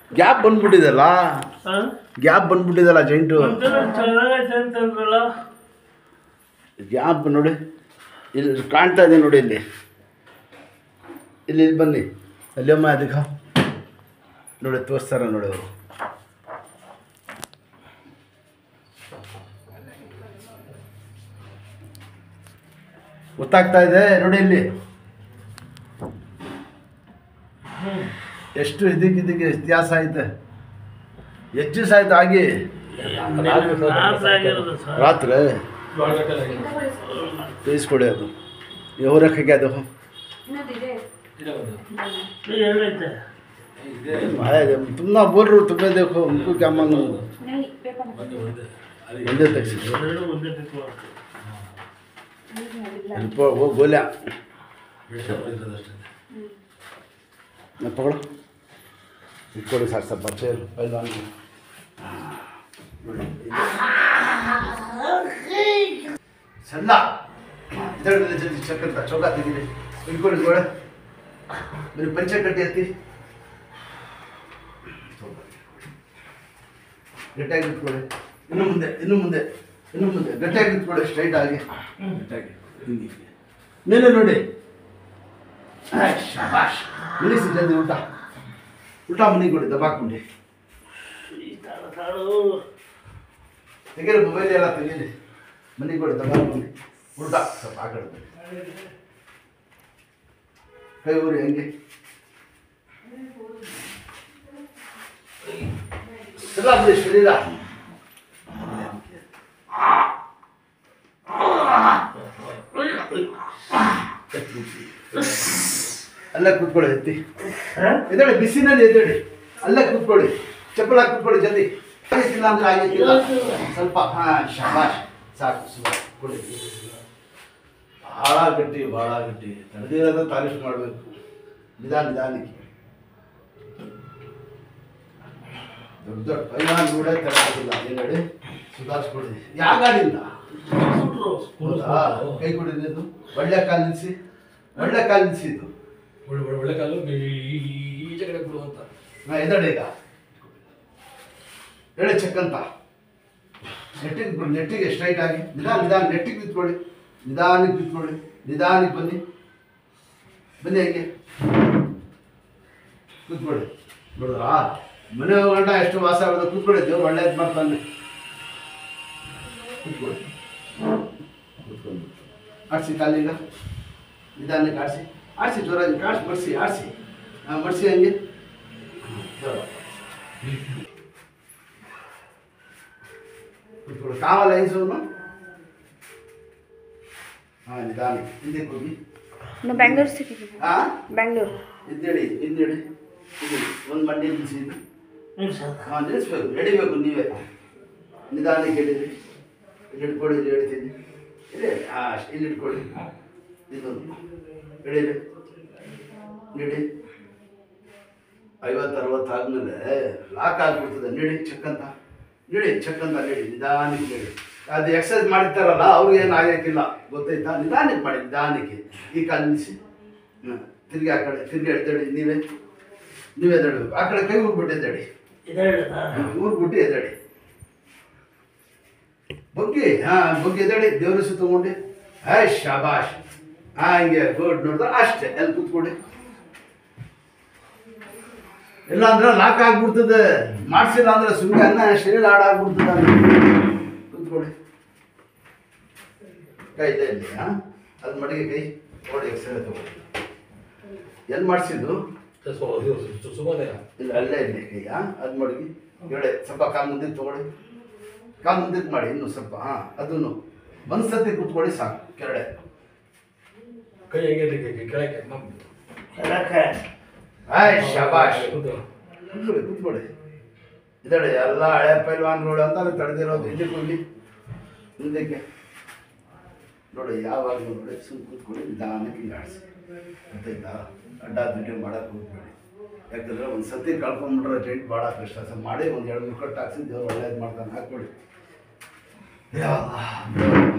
Gap ಬಂದ್ಬಿಟ್ಟಿದೆಲ್ಲ ಹಾಂ gap ಬಂದ್ಬಿಟ್ಟಿದೆಲ್ಲ giant ಒಂಥರ ಚೆನ್ನಾಗೈತೆ ಅಂತಂದ್ರಲ್ಲ ಗ್ಯಾಪ್ ನೋಡಿ ಇಲ್ಲಿ ಕಾಣ್ತಾ ಇದೆ ನೋಡಿ ಇಲ್ಲಿ ಇಲ್ಲಿ ಇಲ್ಲಿ ಬನ್ನಿ ಅಲ್ಲಿ ಅಮ್ಮ ಅದಕ್ಕೆ ನೋಡಿ ತೋರಿಸ್ತಾರ ನೋಡಿ ಅವರು ಗೊತ್ತಾಗ್ತಾ ಇದೆ ನೋಡಿ ಇಲ್ಲಿ ಎಷ್ಟು ಇದಕ್ಕೆ ಇದಕ್ಕೆ ವ್ಯತ್ಯಾಸ ಐತೆ ಹೆಚ್ಚು ಸಾಯ್ತು ಆಗಿ ಲಾಸ್ ಆಗಿರೋದು ಸರ್ ರಾತ್ರಿ ಬೇಯಿಸ್ಕೊಡಿ ಅದು ఎవరక్కಗೆ ಅದು ಇನ್ನೊಂದಿದೆ ಎರಡೈತೆ ತುಂಬ ಬೋರ್ರು ತುಂಬ देखो उनको क्या मालूम नहीं पेपर ಒಂದೇ ತೆಗ್ಸಿದ್ರು ಎರಡು ಒಂದೇ ಬೇಕು ಸ್ವಲ್ಪ ಹೋಗಿ ಗೋಲ್ಯ ನಾ ತಗೊಳ ಇಟ್ಕೊಳ್ಳಿ ಸಾಕು ಸ್ವಲ್ಪ ಚೇರು ಪೈಲ್ವಾನ್ ಸಣ್ಣ ಇದರಲ್ಲಿ ಜಲ್ದಿ ಚಕ್ಕಂತ ಚೌಕ ತೆಗೀರಿ ಇಟ್ಕೊಳ್ಳಿ ಗೋಡೆ ಬರೀ ಪಂಚೆ ಕಟ್ಟಿ ಎತ್ತಿ ಗಟ್ಟಿಯಾಗಿ ಇಟ್ಕೊಳ್ಳಿ ಇನ್ನು ಮುಂದೆ ಇನ್ನು ಮುಂದೆ ಇನ್ನು ಮುಂದೆ ಗಟ್ಟಿಯಾಗಿ ಇಟ್ಕೊಳ್ಳಿ ಸ್ಟ್ರೈಟ್ ಆಗಿ ಗಟ್ಟಿಯಾಗಿ ಹಿಂಗೆ ಮೇಲೆ ನೋಡಿ ಆಯ್, ಶಾಬಾಷ್ ನಿಲ್ಲಿಸಿ ಜಲ್ದಿ ಊಟ ಊಟ ಮನೆಗೆ ಕೊಡಿ ದಬಾಕೊಂಡು ಈ ತಾಳು ತಾಳು ತೆಗೀರಿ ಮೊಬೈಲ್ ಎಲ್ಲ ತೆಗೀರಿ ಮನೆಗೆ ಕೊಡಿ ದಬಾಕೊಂಡು ಊಟ ಸ್ವಲ್ಪ ಆ ಕಡೆ ಬನ್ನಿ. ಕೈ ಊರಿ ಹೆಂಗೆ ಎಲ್ಲ ಬಿಡಿ ಶರೀರ ಅಲ್ಲೇ ಕೂತ್ಕೊಳ್ಳಿ ಎತ್ತಿ ಎದ್ದೇಳಿ ಬಿಸಿನಲ್ಲಿ ಎದ್ದೇಳಿ ಅಲ್ಲೇ ಕೂತ್ಕೊಳ್ಳಿ ಚಪ್ಪಲ್ ಹಾಕಿ ಕೂತ್ಕೊಳ್ಳಿ ಜಲ್ದಿ ಆಗಿಲ್ಲ ಅಂದ್ರೆ ಆಗಿಲ್ಲ ಸ್ವಲ್ಪ ಹಾಂ ಶಬಾಷ್ ಸಾಕು ಸುಮಾರು ಕೊಡಿ ಭಾಳ ಗಟ್ಟಿ ಭಾಳ ಗಟ್ಟಿ ತಡೆದಿರೋದ ತಾರೀಫ್ ಮಾಡಬೇಕು ನಿಧಾನ ನಿಧಾನಕ್ಕೆ ದೊಡ್ಡ ದೊಡ್ಡ ಪೈಲಾನ್ ಕೂಡ ತಡೆಯೋದಿಲ್ಲ ಏನು ಹೇಳಿ ಸುಧಾರಿಸ್ಕೊಳ್ಳಿ ಯಾವ ಗಾಡಿಯಿಂದ ಸ್ಕೂಟ್ರು ಹೌದಾ ಕೈ ಕೊಡಿದ್ದು ಒಳ್ಳೆ ಕಾಲು ನಿಲ್ಲಿಸಿ ಒಳ್ಳೆ ಕಾಲು ನಿಲ್ಲಿಸಿದ್ದು ಒಳ್ಳೆ ಒಳ್ಳೆ ಒಳ್ಳೆ ಕಾಲು ಈ- ಈಚೆ ಕಡೆ ಕೊಡು ಅಂತ ನಾ ಎದಡೆ ಈಗ ಹೇಳಿ ಚೆಕ್ ಅಂತ ನೆಟ್ಟಿಗೆ ಬ- ನೆಟ್ಟಿಗೆ ಸ್ಟ್ರೈಟ್ ಆಗಿ ನಿಧಾನ ನಿಧಾನ ನೆಟ್ಟಿಗೆ ನಿಂತ್ಕೊಳ್ಳಿ ನಿಧಾನಕ್ಕೆ ನಿಂತ್ಕೊಳ್ಳಿ ನಿಧಾನಕ್ಕೆ ಬನ್ನಿ ಬನ್ನಿ ಹೇಗೆ ಕೂತ್ಕೊಳ್ಳಿ ನೋಡಿದ್ರಾ ಮನೆ ಗಂಟ ಎಷ್ಟು ವಾಸ ಆಗೋದು ಕೂತ್ಕೊಳ್ಳಿ ದೇವ್ರು ಒಳ್ಳೇದು ಮಾಡ್ತಾನೆ ಕೂತ್ಕೊಳ್ಳಿ ಕೂತ್ಕೊಂಡು ಆಡಿಸಿ ಕಾಲೀಗ ನಿಧಾನಕ್ಕೆ ಆಡಿಸಿ ಆಡಿಸಿ ಜೋರಾಗಿ ಕಾಡಿಸಿ ಮಡಿಸಿ ಆಡಿಸಿ ಹಾಂ ಮಡಿಸಿ ಹಂಗೆ ಜೋರ ಕೂತ್ಕೊಳ್ಳಿ ಕಾವಲ್ಲ ಐಸೋನು ಹಾಂ ನಿಧಾನ ಹಿಂದಕ್ಕೆ ಹೋಗಿ ನಾನು ಬ್ಯಾಂಗ್ಳೂರ್ ಸಿಕ್ಕಿದ್ದೀನಿ ಹಾಂ ಬ್ಯಾಂಗ್ಳೂರ್ ಹಿಂದೇಳಿ ಹಿಂದೇಳಿ ಇದು ಒಂದು ಮಂಡಿ ನಿಲ್ಲಿಸಿ ಇದು ಹ್ಞೂ ಸರ್ ಹಾಂ ನಿಲ್ಲಿಸ್ಬೇಕು ಎಡಿಬೇಕು ನೀವೇ ನಿಧಾನಕ್ಕೆ ಎಡೀರಿ ಇಲ್ಲಿ ಇಟ್ಕೊಳ್ಳಿ ಇಲ್ಲಿ ಹೇಳ್ತೀನಿ ಇಲ್ಲಿ ಹಾಂ ಅಷ್ಟು ಇಲ್ಲಿ ಇಟ್ಕೊಳ್ಳಿ ಇದೊಂದು ಎಡೀರಿ ನೀಡಿ ಐವತ್ತು ಅರವತ್ತು ಆದಮೇಲೆ ಲಾಕ್ ಆಗಿಬಿಡ್ತದೆ ನೀಡಿ ಚೆಕ್ ಅಂತ ನೀಡಿ ಚೆಕ್ ಅಂತ ನೀಡಿ ನಿಧಾನಕ್ಕೆ ನೀಡಿ ಅದು ಎಕ್ಸಸೈಸ್ ಮಾಡಿರ್ತಾರಲ್ಲ ಅವ್ರಿಗೆ ಏನು ಆಗಕ್ಕಿಲ್ಲ ಗೊತ್ತಾಯ್ತಾ ನಿಧಾನಕ್ಕೆ ಮಾಡಿ ನಿಧಾನಕ್ಕೆ ಈ ಕಾಲು ನಿಲ್ಲಿಸಿ ಹಾಂ ತಿರ್ಗಿ ಆ ಕಡೆ ತಿರ್ಗಿ ಎದ್ದೇಳಿ ನೀವೇ ನೀವೇ ಎದ್ದೇಳಬೇಕು ಆ ಕಡೆ ಕೈ ಹೋಗ್ಬಿಟ್ಟು ಎದ್ದೇಳಿ ಇದೆರಡಾ ಊರು ಬಿಟ್ಟು ಎದ್ದೇಳಿ ಬಗ್ಗಿ ಹಾಂ ಬಗ್ಗಿ ಎದ್ದೇಳಿ ದೇವ್ರ ಸುತ್ತ ತಗೊಂಡು ಹಾಯ್ ಶಾಬಾಷ್ ಹಾಂ ಹಿಂಗೆ ಗುಡ್ ನೋಡಿದ್ರೆ ಅಷ್ಟೇ ಎಲ್ಲಿ ಕೂತ್ಕೊಡಿ ಇಲ್ಲ ಅಂದ್ರೆ ಲಾಕ್ ಆಗ್ಬಿಡ್ತದೆ ಮಾಡಿಸಿಲ್ಲ ಅಂದ್ರೆ ಸುಮ್ಮನೆ ಅನ್ನ ಶರೀರ ಹಾಡಾಗ್ಬಿಡ್ತದೆ ಕೂತ್ಕೊಡಿ ಕೈ ಇದೆ ಇಲ್ಲಿ ಹಾಂ ಅದು ಮಡಿಗೆ ಕೈ ನೋಡಿ ಎಕ್ಸ್ರೇ ತಗೊಳ್ಳಿ ಎಲ್ಲಿ ಮಾಡಿಸಿದ್ದು ಸುಮ್ಮನೆ ಇಲ್ಲ ಅಲ್ಲೇ ಇಲ್ಲಿ ಕೈಯ ಅದು ಮಡಗಿ ಹೇಳಿ ಸ್ವಲ್ಪ ಕಾಲು ಮುಂದಕ್ಕೆ ತಗೊಳ್ಳಿ ಕಾಲು ಮುಂದಕ್ಕೆ ಮಾಡಿ ಇನ್ನೂ ಸ್ವಲ್ಪ ಹಾಂ ಅದನ್ನು ಒಂದು ಸತಿ ಕೂತ್ಕೊಳ್ಳಿ ಸಾಕು ಕೆರಡೆ ಕೈ ಹೆಂಗೆ ಇರ್ಲಿಕ್ಕೆ ಕೆಳಕ್ಕೆ ನಮ್ ಹೇಳಕ್ಕೆ ಆಯ್ ಶಬಾಷ್ ಕೂತು. ಕೂತ್ಕೊಳ್ಳಿ ಕೂತ್ಕೊಳ್ಳಿ ಇದಳೆ ಎಲ್ಲ ಹಳೆ ಪೈಲ್ವಾನ್ಗಳು ಅಂತ ಅಲ್ಲಿ ತಡೆದಿರೋದು ಇದಕ್ಕೆ ಹೋಗಿ ಮುಂದಕ್ಕೆ ನೋಡಿ ಯಾವಾಗಲೂ ನೋಡಿ ಸುಮ್ಮನೆ ಕೂತ್ಕೊಳ್ಳಿ ನಿಧಾನಕ್ಕೆ ಹಿಂಗೆ ಆಡಿಸಿ ಗೊತ್ತಾಯ್ತಾ ಅಡ್ಡ ದಿಡ್ಡೆ ಮಾಡೋಕೆ ಹೋಗ್ಬೇಡಿ ಯಾಕಂದ್ರೆ ಒಂದು ಸತಿ ಕಳ್ಕೊಂಬಿಟ್ರೆ ಜೈಂಟ್ ಭಾಳ ಕಷ್ಟ ಸೊ ಮಾಡಿ ಒಂದು ಎರಡು ಮೂರು ಕಟ್ಟು ಹಾಕ್ಸಿ ದೇವ್ರು ಒಳ್ಳೇದು ಮಾಡ್ತಾನೆ ಹಾಕ್ಬಿಡಿ ಯಾ